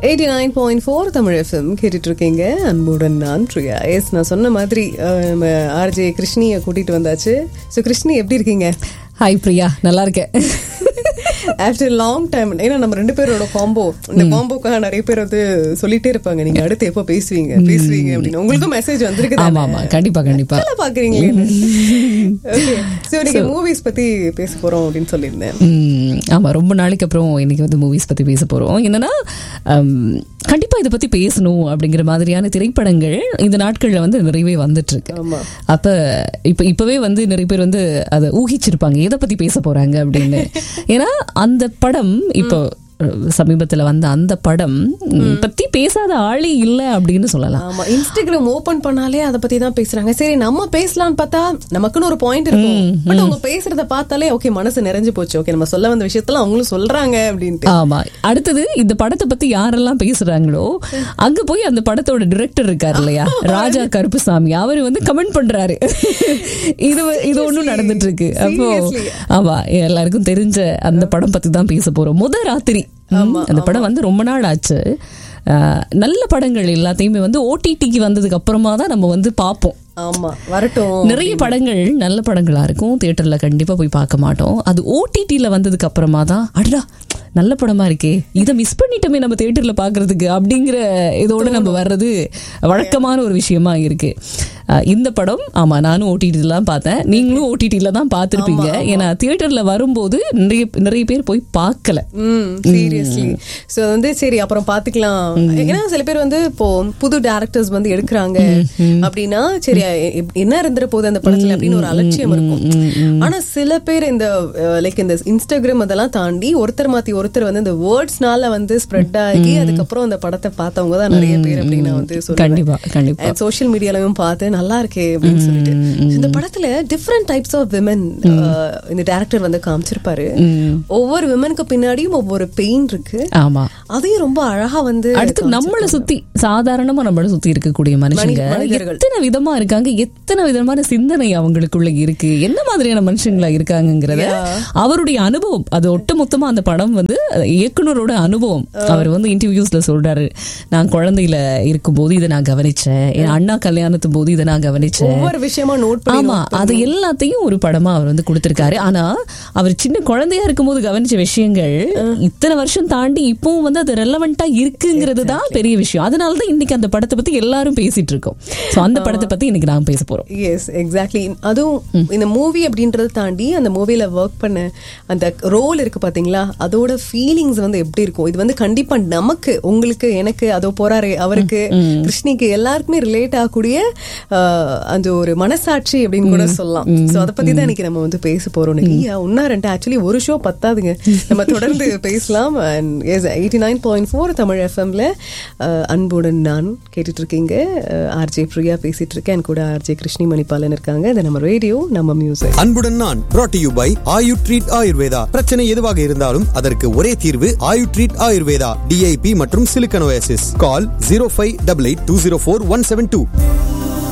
Eighty nine point four Tamil FM கேட்டுட்டு இருக்கீங்க அன்புடன் நான் பிரியா எஸ் நான் சொன்ன மாதிரி அஹ், நம்ம ஆர்ஜே கிருஷ்ணியை கூட்டிட்டு வந்தாச்சு ஸோ கிருஷ்ணி எப்படி இருக்கீங்க ஹாய் பிரியா நல்லா இருக்கேன் ஆஃப்டர் லாங் டைம் ஏன்னா நம்ம ரெண்டு பேரோட காம்போ இந்த காம்போக்காக நிறைய பேர் வந்து சொல்லிட்டே இருப்பாங்க நீங்க அடுத்து எப்போ பேசுவீங்க பேசுவீங்க அப்படின்னு உங்களுக்கும் மெசேஜ் வந்திருக்கு ஆமா ஆமா கண்டிப்பா கண்டிப்பா நல்லா பாக்குறீங்களே ஓகே ஸோ நீங்க மூவிஸ் பத்தி பேச போறோம் அப்படின்னு சொல்லியிருந்தேன் ம், ஆமா ரொம்ப நாளைக்கு அப்புறம் இன்னைக்கு வந்து மூவிஸ் பத்தி பேச போறோம் என்னன்னா ஹம், கண்டிப்பா இதை பத்தி பேசணும் அப்படிங்கிற மாதிரியான திரைப்படங்கள் இந்த நாட்கள்ல வந்து நிறையவே வந்துட்டு இருக்கு ஆமா அப்ப இப்ப இப்பவே வந்து நிறைய பேர் வந்து அதை ஊகிச்சிருப்பாங்க எதை பத்தி பேச போறாங்க அப்படின்னு ஏன்னா அந்த படம் இப்போ அஹ், சமீபத்துல வந்த அந்த படம் ம், பத்தி பேசாத ஆளே இல்ல அப்படின்னு சொல்லலாம் ஆமா இன்ஸ்டாகிராம் ஓபன் பண்ணாலே அத பத்தி தான் பேசுறாங்க சரி நம்ம பேசலாம்னு பார்த்தா நமக்குன்னு ஒரு பாயிண்ட் இருக்கும் பட் அவங்க பேசுறத பார்த்தாலே ஓகே மனசு நிறைஞ்சு போச்சு ஓகே நம்ம சொல்ல வந்த விஷயத்துல அவங்களும் சொல்றாங்க அப்படின்ட்டு ஆமா அடுத்தது இந்த படத்தை பத்தி யாரெல்லாம் பேசுறாங்களோ அங்க போய் அந்த படத்தோட டிரெக்டர் இருக்காரு இல்லையா ராஜா கருப்புசாமி அவரு வந்து கமெண்ட் பண்றாரு இது வ- இது ஒண்ணும் நடந்துட்டு இருக்கு அப்போ Seriously. ஆமா எல்லாருக்கும் தெரிஞ்ச அந்த படம் பத்தி தான் பேச போறோம் முத ராத்திரி ம், அந்த படம் வந்து ரொம்ப நாள் ஆச்சு அஹ், நல்ல படங்கள் எல்லாத்தையுமே வந்து ஓடிடிக்கு வந்ததுக்கு அப்புறமா தான் நம்ம வந்து பார்ப்போம் ஆமா வரட்டும் நிறைய படங்கள் நல்ல படங்களா இருக்கும் தியேட்டர்ல கண்டிப்பா போய் பார்க்க மாட்டோம் அது ஓடிடில வந்ததுக்கு அப்புறமா தான் அடடா நல்ல படமா இருக்கே இதை மிஸ் பண்ணிட்டோமே நம்ம தியேட்டர்ல பாக்குறதுக்கு அப்படிங்கிற இதோட நம்ம வர்றது வழக்கமான ஒரு விஷயமா இருக்கு அஹ் இந்த படம் ஆமா நானும் ஓடிடில தான் பார்த்தேன் நீங்களும் ஓடிடில தான் பார்த்திருப்பீங்க ஏன்னா தியேட்டர்ல வரும்போது நிறைய நிறைய பேர் போய் பார்க்கல ம் சீரியஸ்லி சோ வந்து சரி அப்புறம் பாத்துக்கலாம் ஏன்னா சில பேர் வந்து இப்போ புது டேரக்டர்ஸ் வந்து எடுக்கிறாங்க அப்படின்னா சரி எ- என்ன இருந்துற போகுது அந்த படத்துல அப்படின்னு ஒரு அலட்சியம் இருக்கும் ஆனா சில பேர் இந்த லைக் இந்த இன்ஸ்டாகிராம் அதெல்லாம் தாண்டி ஒருத்தர் மாத்தி ஒருத்தர் வந்து இந்த வேர்ட்ஸ்னால வந்து ஸ்ப்ரெட் ஆகி அதுக்கப்புறம் அந்த படத்தை பார்த்தவங்க தான் நிறைய பேர் அப்படின்னு நான் வந்து சொல்லுவேன் கண்டிப்பா கண்டிப்பா சோஷியல் மீடியாலயும் பார்த்து நல்லா இருக்கே அப்படின்னு சொல்லிட்டு இந்த படத்துல டிஃப்ரெண்ட் டைப்ஸ் ஆஃப் விமன் இந்த டேரக்டர் வந்து காமிச்சிருப்பாரு ஒவ்வொரு விமனுக்கு பின்னாடியும் ஒவ்வொரு பெயின் இருக்கு ஆமா அதையும் ரொம்ப அழகா வந்து அடுத்து நம்மள சுத்தி சாதாரணமா நம்மள சுத்தி இருக்கக்கூடிய மனுஷங்க மனிதர்கள். எத்தனை விதமா இருக்காங்க எத்தனை விதமான சிந்தனை அவங்களுக்குள்ள இருக்கு என்ன மாதிரியான மனுஷங்களா இருக்காங்கங்கிறத அவருடைய அனுபவம் அது ஒட்டுமொத்தமா அந்த படம் வந்து இயக்குனரோட அனுபவம் அவர் வந்து இன்டர்வியூஸ்ல சொல்றாரு நான் குழந்தையில இருக்கும்போது இதை நான் கவனிச்சேன் என் அண்ணா கல்யாணத்து போது இதை நான் கவனிச்சேன் ஒவ்வொரு விஷயமா நோட் பண்ணி ஆமா அது எல்லாத்தையும் ஒரு படமா அவர் வந்து கொடுத்திருக்காரு ஆனா அவர் சின்ன குழந்தையா இருக்கும்போது கவனிச்ச விஷயங்கள் இத்தனை வருஷம் தாண்டி இப்பவும் வந்து அது ரெலவெண்டா இருக்குங்கிறது தான் பெரிய விஷயம் அதனாலதான் இன்னைக்கு அந்த படத்தை பத்தி எல்லாரும் பேசிட்டு இருக்கோம் சோ அந்த படத்தை பத்தி இன்னைக்கு நாம பேச போறோம் எஸ் எக்ஸாக்ட்லி அதுவும் இந்த மூவி அப்படின்றத தாண்டி அந்த மூவில ஒர்க் பண்ண அந்த ரோல் இருக்கு பாத்தீங்களா அதோட ஃபீலிங்ஸ் வந்து எப்படி இருக்கும் இது வந்து கண்டிப்பா நமக்கு உங்களுக்கு எனக்கு அதோ போறாரு அவருக்கு கிருஷ்ணிக்கு எல்லாருக்குமே ரிலேட் ஆகக்கூடிய ஆஹ், அந்த ஒரு மனசாட்சி அப்படின்னு கூட சொல்லலாம் சோ அதை பத்தி தான் இன்னைக்கு நம்ம வந்து பேச போறோம் நிறைய ஒன்னா ரெண்டு ஆக்சுவலி ஒரு ஷோ பத்தாதுங்க நம்ம தொடர்ந்து பேசலாம் and yes eighty nine point four Tamil எஃப்எம்ல அன்புடன் நான் கேட்டுட்டு இருக்கீங்க ஆர்ஜே பிரியா பேசிட்டு இருக்கேன் என் கூட ஆர்ஜே கிருஷ்ணி மணிபாலன் இருக்காங்க இது நம்ம ரேடியோ நம்ம மியூசிக் அன்புடன் நான் brought to you by Ayu treat Ayurveda பிரச்சனை எதுவாக இருந்தாலும் அதற்கு ஒரே தீர்வு ஆயு ட்ரீட் ஆயுர்வேதா டிஐபி மற்றும் சிலிக்கனோசிஸ் call zero five double eight two zero four one seven two